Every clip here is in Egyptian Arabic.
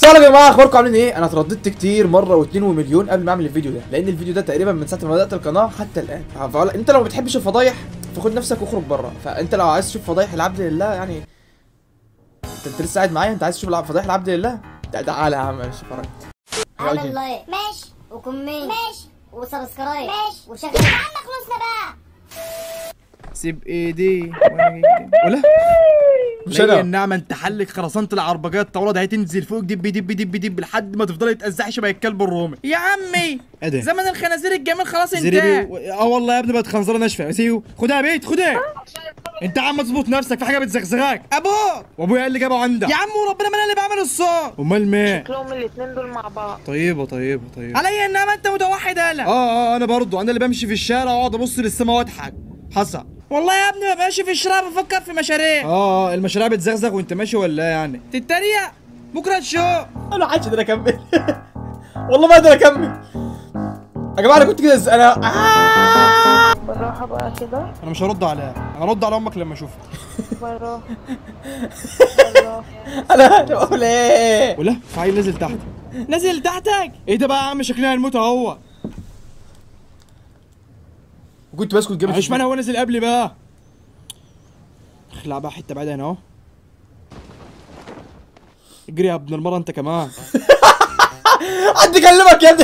السلام يا جماعه اخباركم عاملين ايه انا اترددت كتير مره واتنين ومليون قبل ما اعمل الفيديو ده لان الفيديو ده تقريبا من ساعه ما بدات القناه حتى الان فقال- انت لو ما بتحبش الفضايح فخد نفسك واخرج بره فانت لو عايز تشوف فضايح العبد لله يعني انت, انت لسه قاعد معايا انت عايز تشوف الع- فضايح العبد لله تع- تعالى يا عم ماشي فرج اعمل لايك ماشي وكومنت ماشي وسبسكرايب ماشي وشغل عنا فلوسنا بقى سيب ايدي ولا مش هي انا النعمة انت حلك خرسانة العربجات طاولة هتنزل فوق دب دب دب دب لحد ما تفضلي تأزعي شبه الكلب الرومي يا عمي ايه ده؟ زمن الخنازير الجميل خلاص زريبي انتهى و... اه والله يا ابني بقت خنزرة ناشفة سيو خدها يا بيت خدها انت يا عم تظبط نفسك في حاجة بتزغزغك ابوك وابويا قال اللي جابه عندك يا عم وربنا ما انا اللي بعمل الصوت امال ما شكلهم الاتنين دول مع بعض طيبة طيبة طيبة عليا انما انت متوحد اه هلا اه انا برضو انا اللي بمشي في الشارع واقعد ابص للسما واضحك حصل والله يا ابني ما بقاش في الشارع بفكر في مشاريع اه اه المشاريع بتزغزغ وانت ماشي ولا إيه يعني تتريق بكره تشوف انا عادش قادر اكمل والله ما قادر اكمل يا جماعه انا كنت كده ز- انا آه! بالراحة بقى كده انا مش هرد عليها انا هرد على امك لما اشوفها بالراحة بالراحة انا بقول ايه ولا تعالى نزل تحت نزل تحتك ايه ده بقى يا عم شكلنا هنموت اهو وكنت بسكت جامد مش معنى هو نزل قبلي بقى اخلع بقى حته بعيده هنا اهو اجري يا ابن المره انت كمان حد يكلمك يا ابني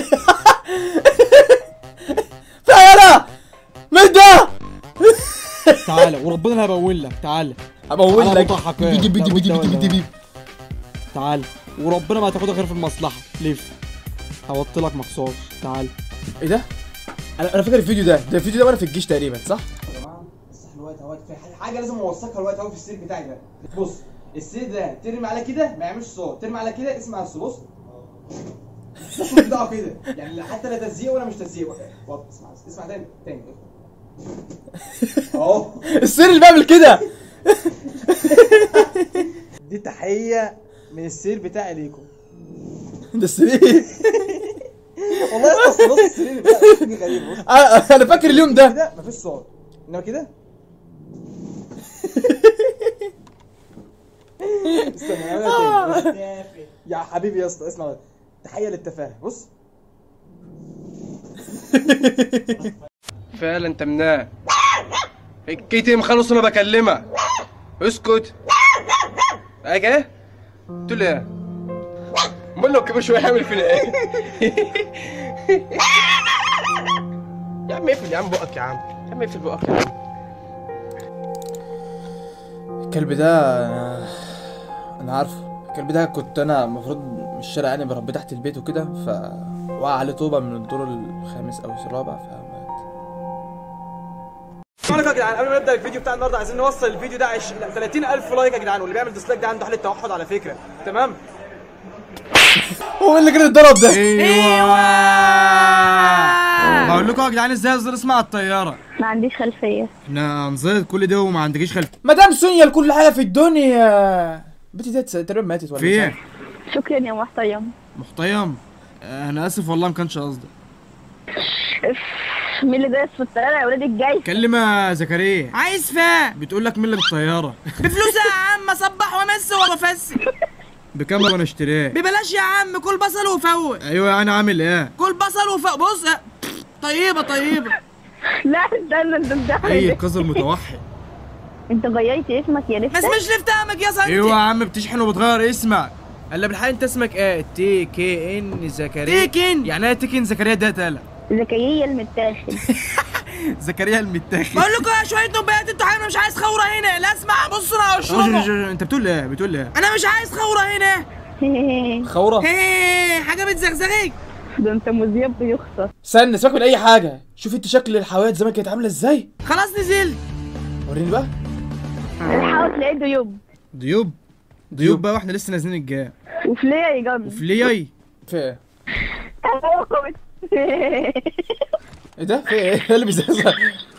في انا مين ده تعالى وربنا انا هبول لك تعالى هبول أنا لك بضحك دبي إيه؟ دبي لا، دبي وأنت دبي ولا دبي دبي تعالى وربنا ما هتاخدها غير في المصلحه لف هوطي لك مخصوص تعالى ايه ده انا انا فاكر الفيديو ده ده الفيديو ده وانا في الجيش تقريبا صح يا جماعه بس الوقت اهوت في حاجه لازم اوثقها الوقت اهو في السير بتاعي ده بص السير ده ترمي على كده ما يعملش صوت ترمي على كده اسمع نفسه بص الصوت بتاعه كده يعني حتى لا تزييق ولا مش تزييق وط اسمع اسمع تاني تاني اهو السر اللي بيعمل كده دي تحيه من السير بتاعي ليكم ده السرير والله يا اسطى بص السرير بتاعي غريب بص انا أنا فاكر اليوم ده كده مفيش صوت انما كده استنى نعملها تاني يا حبيبي يا اسطى اسمع تحيه للتفاهه بص فعلا انت مناه الكيتم خلص انا بكلمك اسكت اجي ايه قلت له ايه امال لو كبر شويه هيعمل فينا ايه يا عم اقفل يا عم بقك يا عم يا عم اقفل بقك يا عم الكلب ده انا انا عارفه الكلب ده كنت انا المفروض من الشارع يعني بربيه تحت البيت وكده ف وقع عليه طوبه من الدور الخامس او الرابع فمات عليكم يا جدعان قبل ما نبدا الفيديو بتاع النهارده عايزين نوصل الفيديو ده عش... لا، 30000 لايك يا جدعان واللي بيعمل ديسلايك ده عنده حاله توحد على فكره تمام هو اللي كان اتضرب ده ايوه بقول لكم يا جدعان ازاي اصدر اسمع الطياره ما عنديش خلفية احنا هنزيد كل ده وما عندكيش خلف مدام سونيا لكل حاجه في الدنيا بنتي ديت تقريبا ماتت ولا في مش ايه عارف. شكرا يا محترم محتيم آه، انا اسف والله ما كانش قصدي مين اللي دايس في الطيارة يا ولاد الجاي كلم يا زكريا عايز فاء بتقول لك مين اللي بالطياره بفلوس يا عم اصبح وامس وبفس بكام وانا اشتريه ببلاش يا عم كل بصل وفوق ايوه انا عامل ايه كل بصل وفوق بص طيبة طيبة لا استنى انت اي مدخل قذر متوحد انت غيرت اسمك يا ما لسه اسمش لفتامك يا سنتي ايوه يا عم بتشحن وبتغير اسمك هلا بالحال انت اسمك ايه تي كي ان زكريا تيكن يعني ايه تيكن زكريا ده تالا زكريا المتاخد زكريا المتاخد بقول لكم يا شوية نبات انتوا حاجة مش عايز خورة هنا لا اسمع بص انا أوش- أوش- اشربه أوش- انت بتقول ايه بتقول ايه انا مش عايز خورة هنا خوره هي حاجة بتزغزغك ده انت مذيع بيخسر استنى سيبك من اي حاجه شوف انت شكل الحوايات زمان كانت عامله ازاي خلاص نزلت وريني بقى الحاول تلاقي ضيوب ضيوب ضيوب بقى واحنا لسه نازلين الجاي وفليه يجنن في ليه في ايه ايه ده في ايه إيه اللي بيزعزع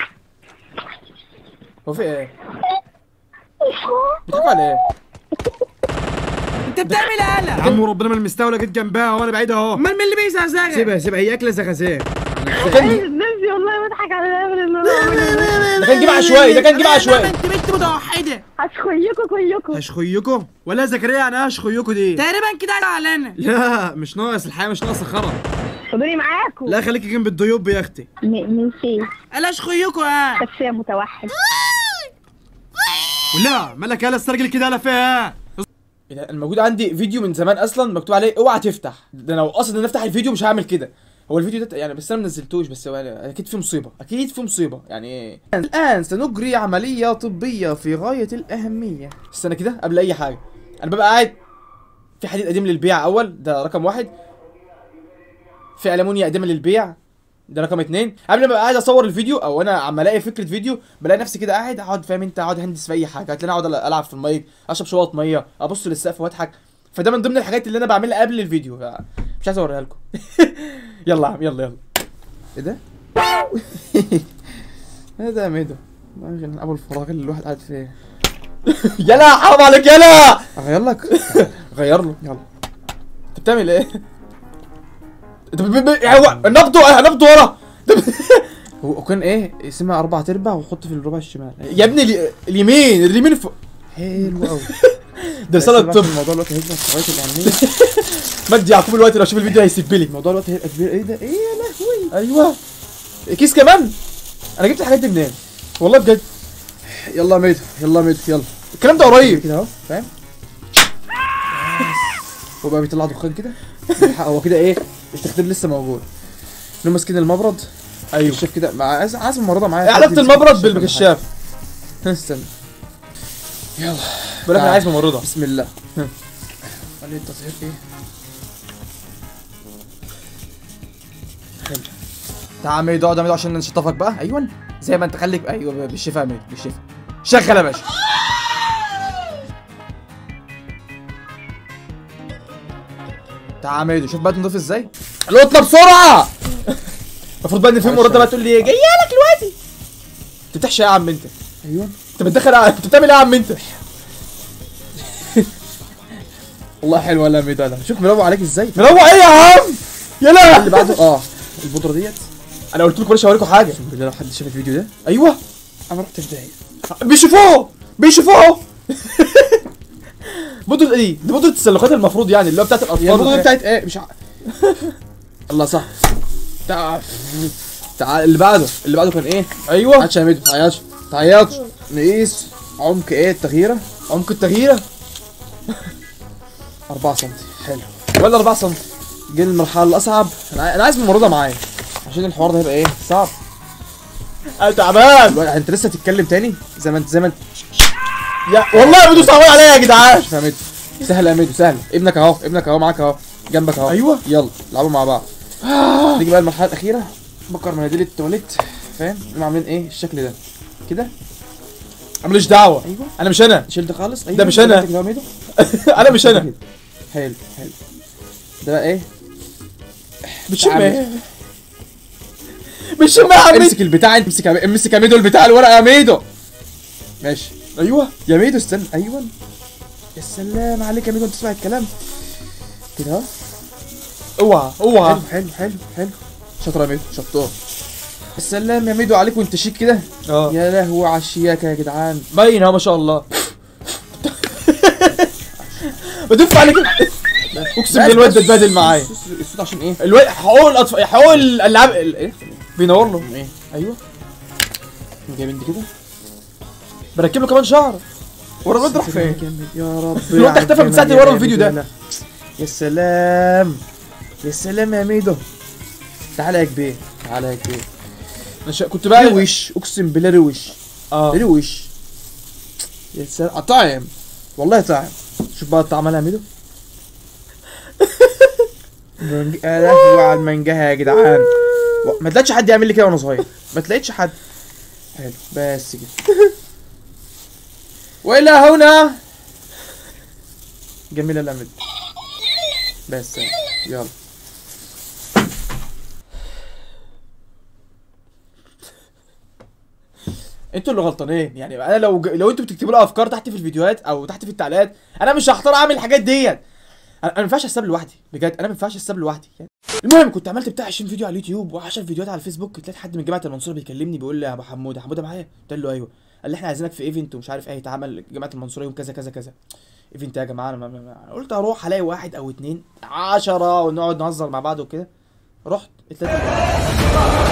هو في ايه بتحكوا على ايه انت بتعمل يا قلق عم وربنا ما المستولى جيت جنبها وانا بعيد اهو امال مين اللي بيزغزغك سيبها سيبها هي اكله زغازيه كان نفسي والله بضحك على الهبل اللي انا بعمله ده كان جيب عشوائي ده كان جيب لا، لا، عشوائي انت بنت متوحده هشخيكوا كلكم هشخيكوا ولا زكريا انا هشخيكوا دي تقريبا كده علينا لا مش ناقص الحياه مش ناقصه خرا خدوني معاكم لا خليكي جنب الضيوف يا اختي م- من فين الاش خيكوا ها شخصية متوحد ولا مالك يالا استرجل كده لا فيها إيه ده؟ انا موجود عندي فيديو من زمان اصلا مكتوب عليه اوعى تفتح ده انا لو قصد ان افتح الفيديو مش هعمل كده هو الفيديو ده يعني بس انا ما نزلتوش بس هو يعني اكيد في مصيبه اكيد في مصيبه يعني الان سنجري عمليه طبيه في غايه الاهميه استنى كده قبل اي حاجه انا ببقى قاعد في حديد قديم للبيع اول ده رقم واحد في المونيا قديمه للبيع ده رقم اتنين قبل ما ابقى قاعد اصور الفيديو او انا عم الاقي فكره فيديو بلاقي نفسي كده قاعد اقعد فاهم انت اقعد اهندس في اي حاجه هتلاقيني اقعد العب في المايك اشرب شويه ميه ابص للسقف واضحك فده من ضمن الحاجات اللي انا بعملها قبل الفيديو ف- مش عايز اوريها لكم يلا يا عم يلا يلا ايه ده؟ ايه ده يا ميدو والله من ابو الفراغ اللي الواحد قاعد فيه يلا حرام عليك يلا اغير لك غير له يلا انت بتعمل ايه؟ انت ب- ب- ب- هو نبضه نبضه ورا ده- هو كان ايه اسمها اربع ارباع وحط في الربع الشمال يا ابني الي- اليمين اليمين فوق حلو قوي ده رسالة طب الموضوع دلوقتي هيكبر في غاية الأهمية مجدي يعقوب الوقت لو شوف الفيديو هيسيب لي الموضوع دلوقتي هيبقى كبير ايه ده ايه يا لهوي ايوه كيس كمان انا جبت الحاجات دي منين والله بجد يلا يا ميدو يلا يا ميدو يلا الكلام ده قريب كده اهو فاهم هو بقى بيطلع دخان كده بيلحق هو كده ايه التخدير لسه موجود انهم ماسكين المبرد ايوه شايف كده مع عايز عايز الممرضه معايا ايه علاقه المبرد بالكشاف استنى يلا بقول لك انا عايز ممرضه بسم الله قال لي التطهير ايه حلو تعال ميدو اقعد يا ميدو عشان نشطفك بقى ايوه زي ما انت خليك ايوه بالشفا يا ميدو بالشفا شغل يا باشا تعال يا ميدو شوف بقى تنضيف ازاي القطه بسرعه المفروض بقى ان في مرده بقى تقول لي جايه لك دلوقتي انت بتحشي ايه يا عم انت ايوه انت بتدخل انت بتعمل ايه يا عم انت والله حلو ولا ميدو ده شوف مروق عليك ازاي مروق ايه يا عم يلا اللي بعده اه البودره ديت انا قلت لكم مش هوريكم حاجه بالله لو حد شاف الفيديو ده ايوه انا رحت في داهيه بيشوفوه بيشوفوه بودرة ايه؟ دي بودرة السلوخات المفروض يعني اللي هو بتاعت الاطفال البودرة دي بتاعت ايه؟ مش ع... الله صح تعال تعال اللي بعده اللي بعده كان ايه؟ ايوه عادش يا ميدو تعيطش تعيطش نقيس عمق ايه التغييره؟ عمق التغييره 4 سم حلو ولا 4 سم جه المرحله الاصعب انا عاي- انا عايز ممرضه معايا عشان الحوار ده هيبقى ايه صعب انا تعبان انت لسه تتكلم تاني زي ما انت زي ما انت يا والله يا ميدو صعبان عليا يا جدعان يا ميدو سهل يا ميدو سهل ابنك اهو ابنك اهو معاك اهو جنبك اهو ايوه يلا العبوا مع بعض نيجي بقى المرحله الاخيره بكر مناديل التواليت فاهم هم عاملين ايه الشكل ده كده ماليش دعوه ايوه انا مش انا شلت خالص أيوة. ده مش انا كده يا ميدو انا مش انا حلو حلو ده بقى ايه بتشم ايه بتشم يا عم امسك البتاع انت امسك يا- امسك يا ميدو البتاع الورقه يا ميدو ماشي ايوه يا ميدو استنى ايوه يا سلام عليك يا ميدو انت تسمع الكلام كده اهو اوعى اوعى حلو حلو حلو حلو شاطر يا ميدو شطور السلام يا ميدو عليك وانت شيك كده اه يا لهوي على الشياكه يا جدعان باين اهو ما شاء الله بدف عليك اقسم بالله الواد ده اتبهدل معايا الصوت عشان ايه الواد حقوق الاطفال حقوق الالعاب ال- ايه بينور لهم ايه ايوه جايبين دي كده بركب له كمان شعر ورا الواد راح فين يا رب الواد اختفى من ساعه اللي ورا الفيديو ده يا سلام يا سلام يا ميدو تعالى يا كبير تعالى يا كبير انا شا- كنت بقى روش اقسم بالله روش اه روش يا سلام طعم والله طعم شوف بقى الطعم يا ميدو منج- يا لهوي على المنجهه يا جدعان و- ما تلاقيش حد يعمل لي كده وانا صغير ما تلاقيش حد حلو بس كده والى هنا جميله الامد بس يلا انتوا اللي غلطانين يعني انا لو ج... لو انتوا بتكتبوا لي افكار تحت في الفيديوهات او تحت في التعليقات انا مش هختار اعمل الحاجات ديت انا أنا ما ينفعش اساب لوحدي بجد انا ما ينفعش اساب لوحدي يعني المهم كنت عملت بتاع 20 فيديو على اليوتيوب و10 فيديوهات على الفيسبوك لقيت حد من جامعه المنصوره بيكلمني بيقول لي يا ابو حموده حموده معايا قلت له ايوه قال لي احنا عايزينك في ايفنت ومش عارف ايه هيتعمل جامعه المنصوره يوم كذا كذا كذا ايفنت يا جماعه انا ما- ما- ما- قلت اروح الاقي واحد او اتنين عشرة ونقعد نهزر مع بعض وكده رحت اتلاتة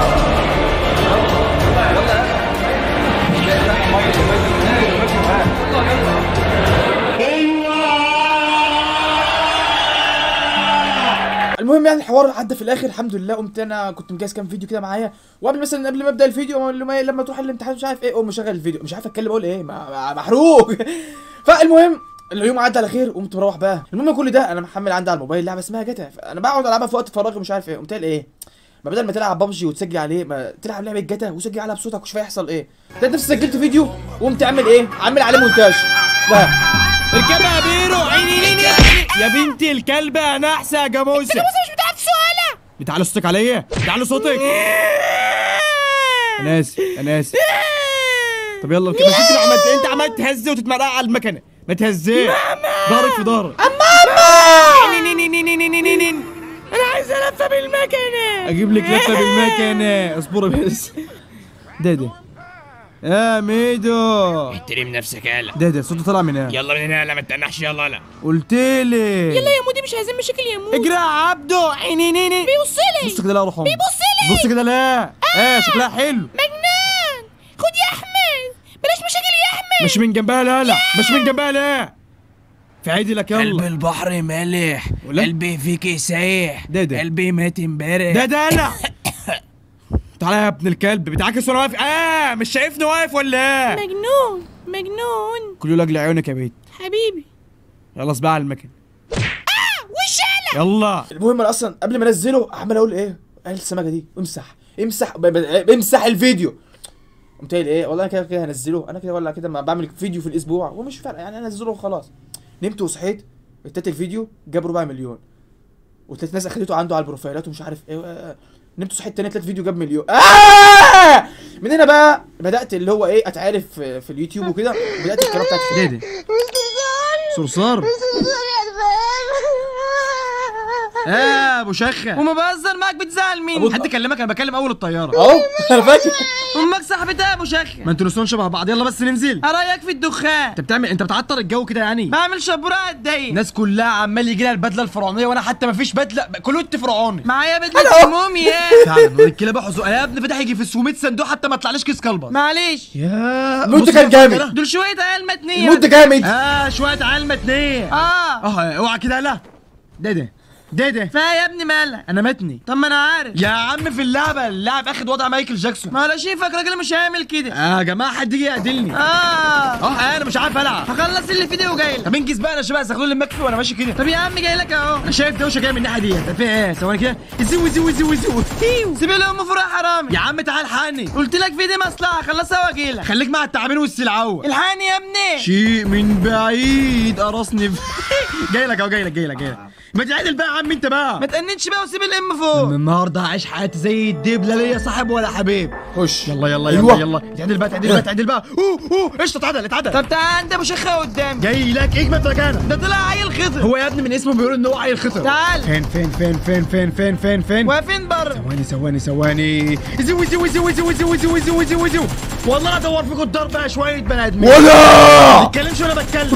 المهم يعني الحوار عدى في الاخر الحمد لله قمت انا كنت مجهز كام فيديو كده معايا وقبل مثلا قبل ما ابدا الفيديو لما لما تروح الامتحان مش عارف ايه اقوم مشغل الفيديو مش عارف اتكلم اقول ايه ما- ما- محروق فالمهم اليوم عدى على خير قمت مروح بقى المهم كل ده انا محمل عندي على الموبايل لعبه اسمها جاتا انا بقعد العبها في وقت فراغي مش عارف ايه قمت قايل ايه ما بدل ما تلعب ببجي وتسجل عليه ما تلعب لعبه جاتا وسجل عليها بصوتك وشوف هيحصل ايه لقيت نفسي سجلت فيديو وقمت عامل ايه عامل عليه مونتاج لا اركبها يا بيرو عيني عيني عيني. يا بنتي الكلبة يا نحسة يا جاموسة انت جاموسة مش بتعرف سؤالة بتعلي صوتك عليا بتعلي صوتك انا اسف انا اسف طب يلا كده بس انت عملت انت عملت تهزي وتتمرقع على المكنة ما تهزيش ظهرك في ظهرك انا عايز الفه بالمكنه اجيب لك لفه بالمكنه اصبري بس ده ده يا ميدو احترم نفسك يالا ده ده صوته طلع من هنا يلا من هنا لا ما تنحش يلا لا قلت لي يلا يا مودي مش عايزين مشاكل يا مودي اجري يا عبدو عيني نيني بيبص لي بص كده لا روح بيبص لي بص كده لا ايه شكلها حلو مجنون خد يا احمد بلاش مشاكل يا احمد مش من جنبها لا لا مش من جنبها لا في عيدي لك قلب يلا البحر مالح ولا؟ قلبي فيك سايح ده ده. قلبي مات امبارح ده ده لا تعالى يا ابن الكلب بتعاكس وانا واقف اه مش شايفني واقف ولا ايه مجنون مجنون كله لاجل عيونك يا بيت حبيبي يلا صباع على المكن وشالة يلا المهم انا اصلا قبل ما انزله عمال اقول ايه قال السمكه دي امسح امسح ب- ب- امسح الفيديو قمت قايل ايه والله انا كده كده هنزله انا كده ولا كده ما بعمل فيديو في الاسبوع ومش فارقه يعني انا انزله وخلاص نمت وصحيت ابتديت الفيديو جاب ربع مليون وتلات ناس اخدته عنده على البروفايلات ومش عارف ايه آه، نمت وصحيت تاني تلات فيديو جاب مليون آه! من هنا بقى بدات اللي هو ايه اتعرف في في اليوتيوب وكده بدات القناه بتاعتي ده ده صرصار اه ابو شخه وما بهزر معاك بتزعل مين أبو- حد كلمك انا بكلم اول الطياره اهو انا فاكر امك صاحبتها يا ابو شخه ما انتوا لسون شبه بعض يلا بس ننزل رايك في الدخان انت بتعمل انت بتعطر الجو كده يعني بعمل شبورة اتضايق الناس كلها عمال يجي لها البدله الفرعونيه وانا حتى ما فيش بدله كلوت فرعوني معايا بدلة الموميا فعلا الكلاب حزق يا ابني فتح يجي في السوميت صندوق حتى ما طلعليش كيس كلبه معلش يا المود بص كان كده جامد. كده. دول شوية عيال متنية المود ده جامد اه شويه عيال متنيه اه اه اوعى كده لا ده ده ده ده فيها يا ابني مالك انا متني طب ما انا عارف يا عم في اللعبه اللاعب اخد وضع مايكل جاكسون ما انا شايفك راجل مش هيعمل كده اه يا جماعه حد يجي يقتلني اه اه انا مش عارف العب هخلص اللي في ايدي وجاي لك طب انجز بقى انا شبه زغلول المكفي وانا ماشي كده طب يا عم جاي لك اهو انا شايف دوشه جايه من الناحيه دي طب في ايه ثواني كده زو زو زو زو سيب لهم فراح حرامي يا عم تعال حقني قلت لك في ايدي مصلحة خلصها واجي لك خليك مع التعابين والسلعوه الحقني يا ابني شيء من بعيد قرصني في جاي لك اهو جاي لك جاي لك جاي لك ما تعدل بقى يا عم انت بقى ما تأننش بقى وسيب الام فوق من النهارده هعيش حياتي زي الديب لا ليا صاحب ولا حبيب خش يلا يلا أيوة. يلا يلا تعدل بقى تعدل بقى تعدل بقى اوه اوه قشطه اتعدل اتعدل طب تعال انت ابو شيخة قدامي جاي لك اجمد مكانك ده طلع عيل خضر هو يا ابني من اسمه بيقول ان هو عيل خطر تعال فين فين فين فين فين فين فين فين واقفين بره ثواني ثواني ثواني زو زو زو زو زو زو زو زو زو والله ادور فيكم الضرب يا شويه بني ادمين ولا ما تتكلمش وانا بتكلم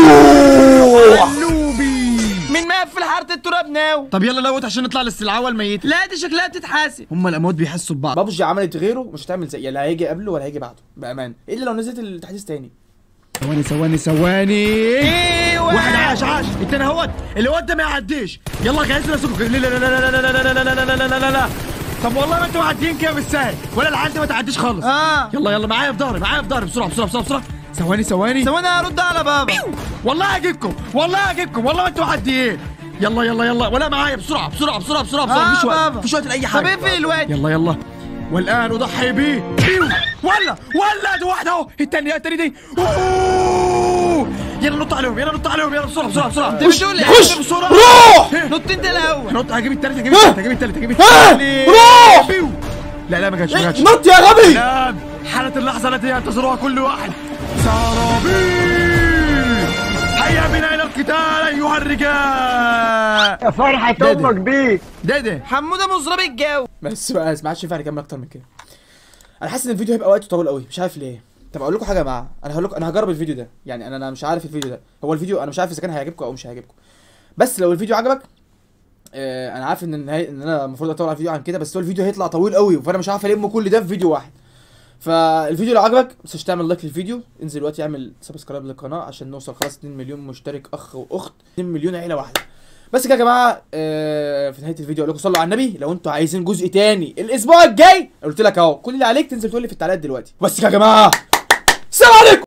قلوبي مين ما في حارة التراب ناو طب يلا لوت عشان نطلع للسلعوه الميته لا دي شكلها بتتحاسب هم الاموات بيحسوا ببعض بابجي عملت غيره مش هتعمل زي لا هيجي قبله ولا هيجي بعده بامان الا لو نزلت التحديث تاني ثواني ثواني ثواني ايوه واحد عاش عاش التاني اهوت اللي هو ده ما يعديش يلا جهزنا نفسكم لا لا لا لا لا لا لا لا لا لا لا لا لا لا طب والله ما انتوا معديين كده بالسهل ولا العيال دي ما تعديش خالص اه يلا يلا معايا في ظهري معايا في ظهري بسرعه بسرعه بسرعه بسرعه ثواني ثواني ثواني هرد على بابا والله هجيبكم والله هجيبكم والله ما انتوا معديين يلا يلا يلا ولا معايا بسرعه بسرعه بسرعه بسرعه بسرعه آه مفيش وقت بابا. مفيش وقت لاي طب حاجه اقفل الواد يلا يلا والان اضحي بيه بيو ولا ولا دي واحده اهو الثانيه الثانيه دي أوه. يلا نط عليهم يلا نط عليهم يلا بسرعه بسرعه بسرعه انت بتقول ايه؟ خش بسرعه روح نط انت الاول نط هجيب الثالث هجيب الثالث هجيب الثالث هجيب ها! الثالث روح! بيو لا لا ما جاتش ما جاتش نط يا غبي نعم حالة اللحظة التي ينتظرها كل واحد سرابيل هيا بنا إلى القتال أيها الرجال يا فرحة امك بيك دادا حمودة مزرب الجو بس بس ما عادش ينفع نكمل اكتر من كده انا حاسس ان الفيديو هيبقى وقته طويل قوي مش عارف ليه طب اقول لكم حاجه يا جماعه انا هقول لكم انا هجرب الفيديو ده يعني انا انا مش عارف الفيديو ده هو الفيديو انا مش عارف اذا كان هيعجبكم او مش هيعجبكم بس لو الفيديو عجبك آه انا عارف ان النهاية ان انا المفروض اطول على الفيديو عن كده بس هو الفيديو هيطلع طويل قوي فانا مش عارف الم كل ده في فيديو واحد فالفيديو لو عجبك ما تنساش تعمل لايك للفيديو انزل دلوقتي اعمل سبسكرايب للقناه عشان نوصل خلاص 2 مليون مشترك اخ واخت 2 مليون عيله واحده بس كده يا جماعه آه في نهايه الفيديو اقول لكم صلوا على النبي لو انتوا عايزين جزء تاني الاسبوع الجاي قلت لك اهو كل اللي عليك تنزل تقول لي في التعليقات دلوقتي بس كده يا جماعه السلام عليكم